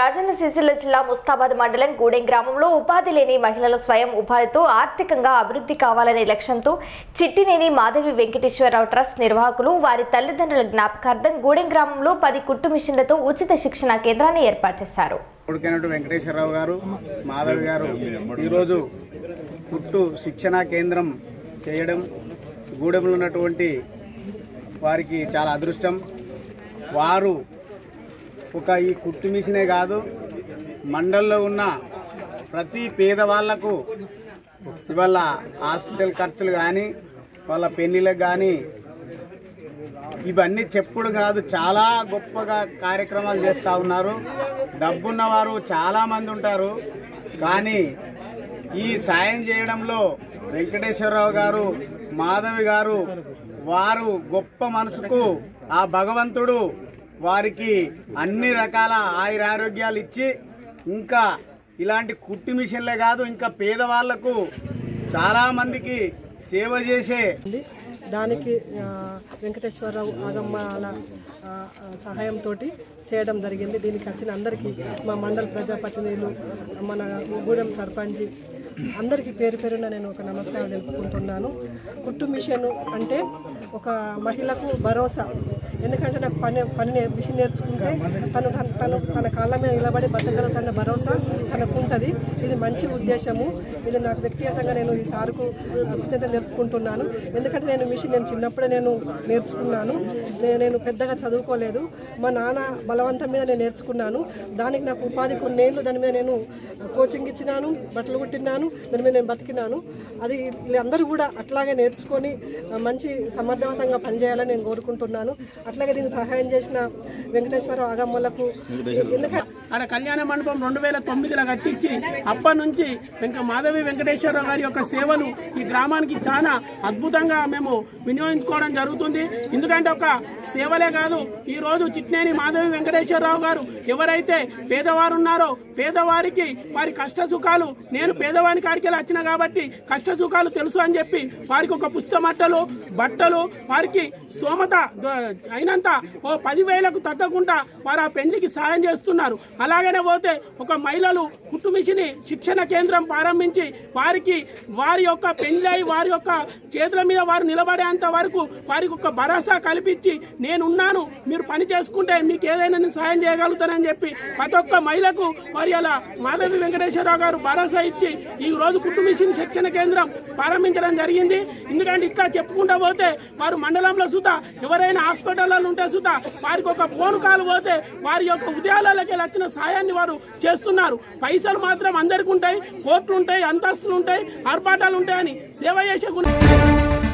రాజన్న సిరిసిల్ల జిల్లా ముస్తాబాద్ మండలం గూడెం గ్రామంలో ఉపాధి లేని మహిళల స్వయం ఉపాధితో ఆర్థికంగా అభివృద్ధి కావాలనే లక్ష్యంతో చిట్టినేని మాధవి వెంకటేశ్వరరావు ట్రస్ట్ నిర్వాహకులు వారి తల్లిదండ్రుల జ్ఞాపకార్థం గూడెం గ్రామంలో పది కుట్టు మిషన్లతో ఉచిత శిక్షణ కేంద్రాన్ని ఏర్పాటు చేశారు కొడుకైనటువంటి వెంకటేశ్వరరావు గారు మాధవి గారు ఈరోజు కుట్టు శిక్షణా కేంద్రం చేయడం గూడెంలో ఉన్నటువంటి వారికి చాలా అదృష్టం వారు ఒక ఈ కుట్టు మిషనే కాదు మండల్లో ఉన్న ప్రతి పేదవాళ్లకు ఇవాళ హాస్పిటల్ ఖర్చులు కానీ వాళ్ళ పెళ్లిళ్ళకు కానీ ఇవన్నీ చెప్పుడు కాదు చాలా గొప్పగా కార్యక్రమాలు చేస్తూ ఉన్నారు డబ్బున్న వారు చాలా మంది ఉంటారు కానీ ఈ సాయం చేయడంలో వెంకటేశ్వరరావు గారు మాధవి గారు వారు గొప్ప మనసుకు ఆ భగవంతుడు వారికి అన్ని రకాల ఆయురారోగ్యాలు ఇచ్చి ఇంకా ఇలాంటి కుట్టి మిషన్లే కాదు ఇంకా పేదవాళ్లకు చాలా మందికి సేవ చేసే ఉంది దానికి ఆ, వెంకటేశ్వరరావు ఆగమ్మల ఆ, ఆ, సహాయంతో చేయడం జరిగింది దీనికి వచ్చిన అందరికీ మా మండల ప్రజాప్రతినిధులు మన గూడెం సర్పంచ్ అందరికీ పేరు పేరున నేను ఒక నమస్కారం తెలుపుకుంటున్నాను కుట్టు మిషన్ అంటే ఒక మహిళకు భరోసా ఎందుకంటే నాకు పని పని నే- మిషన్ నేర్చుకుంటే తను తన- తను తన కాళ్ళ మీద నిలబడి బతకగలుగుతున్న భరోసా తనకు ఉంటుంది ఇది మంచి ఉద్దేశము ఇది నాకు వ్యక్తిగతంగా నేను ఈ సార్కు కృతజ్ఞత తెలుపుకుంటున్నాను ఎందుకంటే నేను మిషన్ నేను చిన్నప్పుడే నేను నేర్చుకున్నాను నే- నేను పెద్దగా చదువుకోలేదు మా నాన్న బలవంతం మీద నేను నేర్చుకున్నాను దానికి నాకు ఉపాధి కొన్నేళ్ళు దాని మీద నేను కోచింగ్ ఇచ్చినాను బట్టలు కుట్టినాను దాని మీద నేను బతికినాను అది వీళ్ళందరూ కూడా అట్లాగే నేర్చుకొని ఆ, మంచి సమర్థవంతంగా పనిచేయాలని నేను కోరుకుంటున్నాను అట్లాగే దీనికి సహాయం చేసిన వెంకటేశ్వర ఆగమ్మలకు ఎందుకంటే ఆడ కళ్యాణ మండపం రెండు వేల తొమ్మిదిలో కట్టించి అప్పటి నుంచి వెంక మాధవి వెంకటేశ్వరరావు గారి యొక్క సేవలు ఈ గ్రామానికి చాలా అద్భుతంగా మేము వినియోగించుకోవడం జరుగుతుంది ఎందుకంటే ఒక సేవలే కాదు ఈ రోజు చిట్నేని మాధవి వెంకటేశ్వరరావు గారు ఎవరైతే పేదవారు ఉన్నారో పేదవారికి వారి కష్ట సుఖాలు నేను పేదవాని కాడికి వెళ్ళి వచ్చిన కాబట్టి కష్ట సుఖాలు తెలుసు అని చెప్పి వారికి ఒక పుస్తమట్టలు బట్టలు వారికి స్తోమత ద- అయినంత ఓ పదివేలకు తగ్గకుండా వారు ఆ పెళ్లికి సాయం చేస్తున్నారు అలాగనే పోతే ఒక మహిళలు కుట్టు మిషిని శిక్షణ కేంద్రం ప్రారంభించి వారికి వారి యొక్క పెళ్లి వారి యొక్క చేతుల మీద వారు నిలబడేంత వరకు వారికి ఒక భరోసా కల్పించి నేనున్నాను మీరు పని చేసుకుంటే మీకు ఏదైనా నేను సాయం చేయగలుగుతానని చెప్పి ప్రతి ఒక్క మహిళకు వారి అలా మాధవి వెంకటేశ్వరరావు గారు భరోసా ఇచ్చి ఈ రోజు కుట్టు మిషన్ శిక్షణ కేంద్రం ప్రారంభించడం జరిగింది ఎందుకంటే ఇట్లా చెప్పుకుంటా పోతే వారు మండలంలో సుత ఎవరైనా హాస్పిటల్లో ఉంటే సుత వారికి ఒక ఫోన్ కాల్ పోతే వారి యొక్క ఉదయాలకి వచ్చిన సాయాన్ని వారు చేస్తున్నారు పైసలు మాత్రం అందరికి ఉంటాయి కోట్లు ఉంటాయి అంతస్తులు ఉంటాయి ఆర్పాటాలు ఉంటాయని సేవ చేసే గుణ